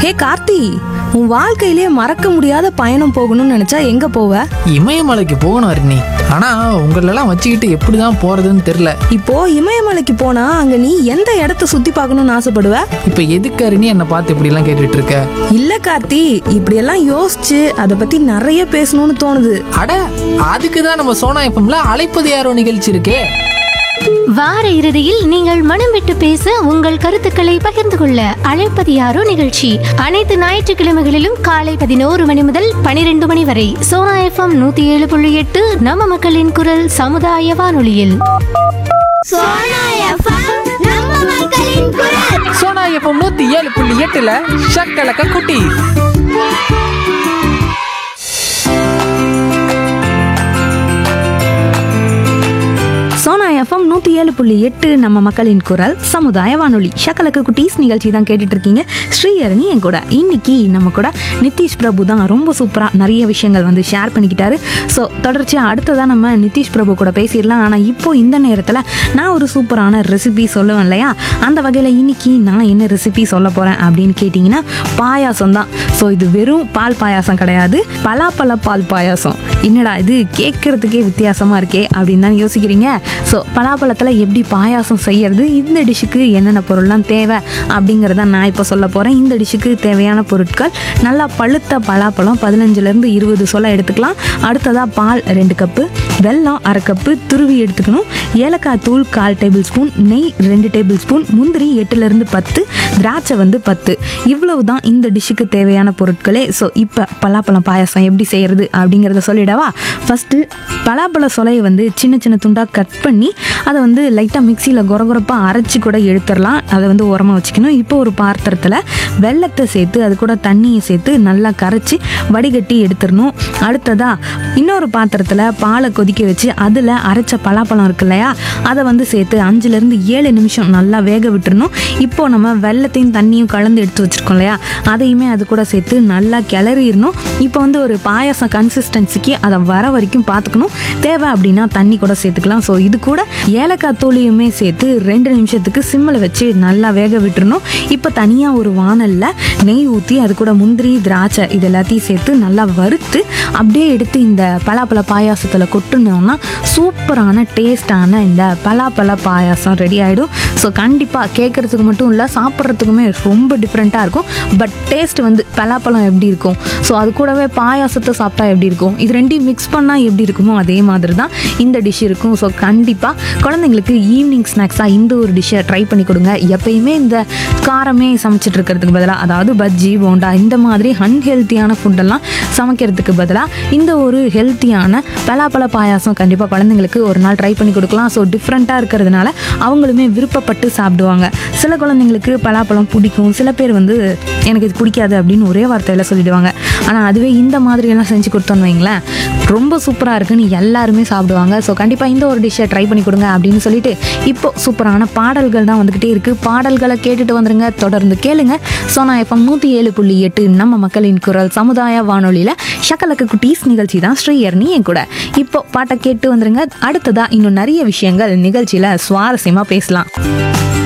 ஹே கார்த்தி உன் வாழ்க்கையிலே மறக்க முடியாத பயணம் போகணும்னு நினைச்சா எங்க போவ இமயமலைக்கு போகணும் அருணி ஆனா உங்களெல்லாம் வச்சுக்கிட்டு எப்படிதான் போறதுன்னு தெரியல இப்போ இமயமலைக்கு போனா அங்க நீ எந்த இடத்த சுத்தி பார்க்கணும்னு ஆசைப்படுவ இப்ப எதுக்கு அருணி என்னை பார்த்து இப்படி எல்லாம் கேட்டுட்டு இருக்க இல்ல கார்த்தி இப்படியெல்லாம் யோசிச்சு அதை பத்தி நிறைய பேசணும்னு தோணுது அட அதுக்கு தான் நம்ம சோனா எஃப்எம்ல அழைப்பது யாரோ நிகழ்ச்சி இருக்கே வார இறுதியில் நீங்கள் மனம் விட்டு பேச உங்கள் கருத்துக்களை பகிர்ந்து கொள்ள அழைப்பது யாரோ நிகழ்ச்சி அனைத்து ஞாயிற்றுக்கிழமைகளிலும் காலை பதினோரு மணி முதல் பனிரெண்டு மணி வரை சோனா எஃப்எம் நூத்தி ஏழு புள்ளி எட்டு நம்ம மக்களின் குரல் சமுதாய வானொலியில் சோனா எஃப்எம் நம்ம மக்களின் குரல் சோனா எஃப்எம் நூத்தி ஏழு புள்ளி எட்டுல ஷக்கலக்க குட்டி சோனா எஃப்எம் நூத்தி ஏழு புள்ளி எட்டு நம்ம மக்களின் குரல் சமுதாய வானொலி ஷக்கலக்கு குட்டீஸ் நிகழ்ச்சி தான் கேட்டுட்டு இருக்கீங்க ஸ்ரீஹரணி என் கூட இன்னைக்கு நம்ம கூட நிதிஷ் பிரபு தான் ரொம்ப சூப்பரா நிறைய விஷயங்கள் வந்து ஷேர் பண்ணிக்கிட்டாரு ஸோ தொடர்ச்சியா அடுத்ததா நம்ம நிதிஷ் பிரபு கூட பேசிடலாம் ஆனா இப்போ இந்த நேரத்துல நான் ஒரு சூப்பரான ரெசிபி சொல்லுவேன் இல்லையா அந்த வகையில இன்னைக்கு நான் என்ன ரெசிபி சொல்ல போறேன் அப்படின்னு கேட்டிங்கன்னா பாயாசம் தான் ஸோ இது வெறும் பால் பாயாசம் கிடையாது பலாப்பழ பால் பாயாசம் என்னடா இது கேட்கறதுக்கே வித்தியாசமா இருக்கே அப்படின்னு தான் யோசிக்கிறீங்க ஸோ பலாப்பழத்தில் எப்படி பாயாசம் செய்யறது இந்த டிஷ்ஷுக்கு என்னென்ன பொருள்லாம் தேவை அப்படிங்கிறத நான் இப்போ சொல்ல போகிறேன் இந்த டிஷ்ஷுக்கு தேவையான பொருட்கள் நல்லா பழுத்த பலாப்பழம் பதினஞ்சுலேருந்து இருபது சொல்ல எடுத்துக்கலாம் அடுத்ததாக பால் ரெண்டு கப்பு வெல்லம் அரை கப்பு துருவி எடுத்துக்கணும் ஏலக்காய் தூள் கால் டேபிள் ஸ்பூன் நெய் ரெண்டு டேபிள் ஸ்பூன் முந்திரி எட்டுலேருந்து பத்து திராட்சை வந்து பத்து இவ்வளவு தான் இந்த டிஷ்ஷுக்கு தேவையான பொருட்களே ஸோ இப்போ பலாப்பழம் பாயாசம் எப்படி செய்யறது அப்படிங்கிறத சொல்லிடவா ஃபஸ்ட்டு பலாப்பழ சொலையை வந்து சின்ன சின்ன துண்டாக கட் பண்ணி அதை வந்து லைட்டாக மிக்சியில் குறகுறப்பாக அரைச்சி கூட எடுத்துடலாம் அதை வந்து உரமாக வச்சுக்கணும் இப்போ ஒரு பாத்திரத்தில் வெள்ளத்தை சேர்த்து அது கூட தண்ணியை சேர்த்து நல்லா கரைச்சி வடிகட்டி எடுத்துடணும் அடுத்ததாக இன்னொரு பாத்திரத்தில் பாலை கொதிக்க வச்சு அதில் அரைச்ச பலாப்பழம் இருக்கு இல்லையா அதை வந்து சேர்த்து அஞ்சுலேருந்து ஏழு நிமிஷம் நல்லா வேக விட்டுறணும் இப்போ நம்ம வெள்ளத்தையும் தண்ணியும் கலந்து எடுத்து வச்சிருக்கோம் இல்லையா அதையுமே அது கூட சேர்த்து நல்லா கிளறிடணும் இப்போ வந்து ஒரு பாயாசம் கன்சிஸ்டன்சிக்கு அதை வர வரைக்கும் பார்த்துக்கணும் தேவை அப்படின்னா தண்ணி கூட சேர்த்துக்கலாம் ஸோ இது கூட ஏலக்காய் தூளியுமே சேர்த்து ரெண்டு நிமிஷத்துக்கு சிம்மில் வச்சு நல்லா வேக விட்டுறணும் இப்போ தனியாக ஒரு வானலில் நெய் ஊற்றி அது கூட முந்திரி திராட்சை இது எல்லாத்தையும் சேர்த்து நல்லா வறுத்து அப்படியே எடுத்து இந்த பலாப்பழ பாயாசத்தில் கொட்டுனோம்னா சூப்பரான டேஸ்டான இந்த பலாப்பழ பாயாசம் ரெடி ஆகிடும் ஸோ கண்டிப்பாக கேட்குறதுக்கு மட்டும் இல்லை சாப்பிட்றதுக்குமே ரொம்ப டிஃப்ரெண்ட்டாக இருக்கும் பட் டேஸ்ட் வந்து பலாப்பழம் எப்படி இருக்கும் ஸோ அது கூடவே பாயாசத்தை சாப்பிட்டா எப்படி இருக்கும் இது ரெண்டையும் மிக்ஸ் பண்ணால் எப்படி இருக்குமோ அதே மாதிரி தான் இந்த டிஷ் இருக்கும் ஸோ கண்டிப்பாக குழந்தைங்களுக்கு ஈவினிங் ஸ்நாக்ஸாக இந்த ஒரு டிஷ்ஷை ட்ரை பண்ணி கொடுங்க எப்பயுமே இந்த காரமே சமைச்சிட்டு இருக்கிறதுக்கு பதிலாக அதாவது பஜ்ஜி போண்டா இந்த மாதிரி அன்ஹெல்த்தியான ஃபுட்டெல்லாம் சமைக்கிறதுக்கு பதிலாக இந்த ஒரு ஹெல்த்தியான பலாப்பழ பாயாசம் கண்டிப்பாக குழந்தைங்களுக்கு ஒரு நாள் ட்ரை பண்ணி கொடுக்கலாம் ஸோ டிஃப்ரெண்ட்டாக இருக்கிறதுனால அவங்களுமே விருப்பப்பட்டு சாப்பிடுவாங்க சில குழந்தைங்களுக்கு பலாப்பழம் பிடிக்கும் சில பேர் வந்து எனக்கு இது பிடிக்காது அப்படின்னு ஒரே வார்த்தையில் சொல்லிடுவாங்க ஆனால் அதுவே இந்த மாதிரி எல்லாம் செஞ்சு கொடுத்தோன்னு வைங்களேன் ரொம்ப சூப்பராக இருக்குன்னு எல்லாருமே சாப்பிடுவாங்க ஸோ கண்டிப்பாக இந்த ஒரு டிஷ்ஷை ட்ரை பண்ணி கொடுங்க அப்படின்னு சொல்லிட்டு இப்போ சூப்பரான பாடல்கள் தான் வந்துக்கிட்டே இருக்குது பாடல்களை கேட்டுட்டு வந்துருங்க தொடர்ந்து கேளுங்க சோனா எஃப்எம் நூற்றி ஏழு புள்ளி எட்டு நம்ம மக்களின் குரல் சமுதாய வானொலியில் ஷக்கலக்கு குட்டீஸ் நிகழ்ச்சி தான் ஸ்ரீயர்னி என் கூட இப்போ பாட்டை கேட்டு வந்துருங்க அடுத்ததா இன்னும் நிறைய விஷயங்கள் நிகழ்ச்சியில் சுவாரஸ்யமாக பேசலாம்